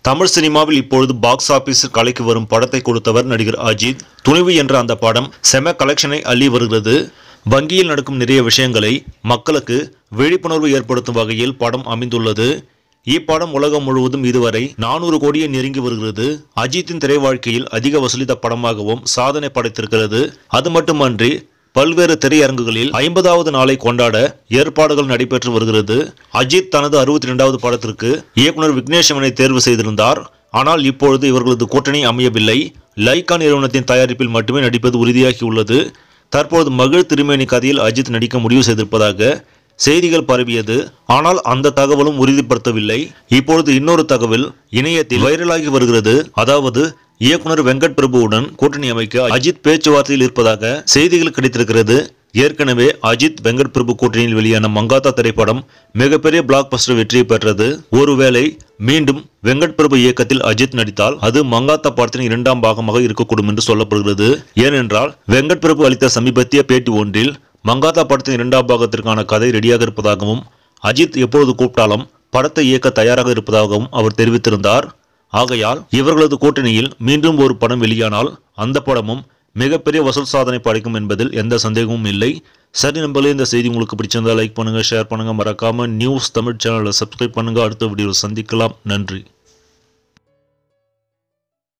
தமிழ் சினிமாவில் இப்பொழுது பாக்ஸ் ஆபீஸில் கலைக்கு வரும் படத்தை கொடுத்தவர் நடிகர் அஜித் துணிவு என்ற அந்த படம் செம கலெக்ஷனை அள்ளி வருகிறது வங்கியில் நடக்கும் நிறைய விஷயங்களை மக்களுக்கு விழிப்புணர்வு ஏற்படுத்தும் வகையில் படம் அமைந்துள்ளது இப்படம் உலகம் முழுவதும் இதுவரை நானூறு கோடியை நெருங்கி வருகிறது அஜித்தின் திரை வாழ்க்கையில் அதிக வசூலித்த படமாகவும் சாதனை படைத்திருக்கிறது அது மட்டுமன்றி பல்வேறு திரையரங்குகளில் ஐம்பதாவது நாளை கொண்டாட ஏற்பாடுகள் நடைபெற்று வருகிறது அஜித் தனது அறுபத்தி இரண்டாவது படத்திற்கு இயக்குனர் விக்னேஸ்வரனை தேர்வு செய்திருந்தார் ஆனால் இப்பொழுது இவர்களது கூட்டணி அமையவில்லை லைகா நிறுவனத்தின் தயாரிப்பில் மட்டுமே நடிப்பது உறுதியாகியுள்ளது தற்போது மகிழ் திருமேனி கதையில் அஜித் நடிக்க முடிவு செய்திருப்பதாக செய்திகள் பரவியது ஆனால் அந்த தகவலும் உறுதிப்படுத்தவில்லை இப்பொழுது இன்னொரு தகவல் இணையத்தில் வைரலாகி வருகிறது அதாவது இயக்குனர் வெங்கட் பிரபுவுடன் கூட்டணி அமைக்க அஜித் பேச்சுவார்த்தையில் இருப்பதாக செய்திகள் கிடைத்திருக்கிறது ஏற்கனவே அஜித் வெங்கட் பிரபு கூட்டணியில் வெளியான மங்காத்தா திரைப்படம் மிகப்பெரிய பிளாக் பஸ்டர் வெற்றியை பெற்றது ஒருவேளை மீண்டும் வெங்கட் பிரபு இயக்கத்தில் அஜித் நடித்தால் அது மங்காத்தா படத்தின் இரண்டாம் பாகமாக இருக்கக்கூடும் என்று சொல்லப்படுகிறது ஏனென்றால் வெங்கட் பிரபு அளித்த சமீபத்திய பேட்டி ஒன்றில் மங்காத்தா படத்தின் இரண்டாம் பாகத்திற்கான கதை ரெடியாக இருப்பதாகவும் அஜித் எப்பொழுது கூப்பிட்டாலும் படத்தை இயக்க தயாராக இருப்பதாகவும் அவர் தெரிவித்திருந்தார் ஆகையால் இவர்களது கூட்டணியில் மீண்டும் ஒரு படம் வெளியானால் அந்த படமும் மிகப்பெரிய வசூல் சாதனை படைக்கும் என்பதில் எந்த சந்தேகமும் இல்லை சரி நம்பளே இந்த செய்தி உங்களுக்கு பிடிச்சிருந்தா லைக் பண்ணுங்க ஷேர் பண்ணுங்க மறக்காம நியூஸ் தமிழ் சேனலை சப்ஸ்கிரைப் பண்ணுங்க அடுத்த வீடியோவில் சந்திக்கலாம் நன்றி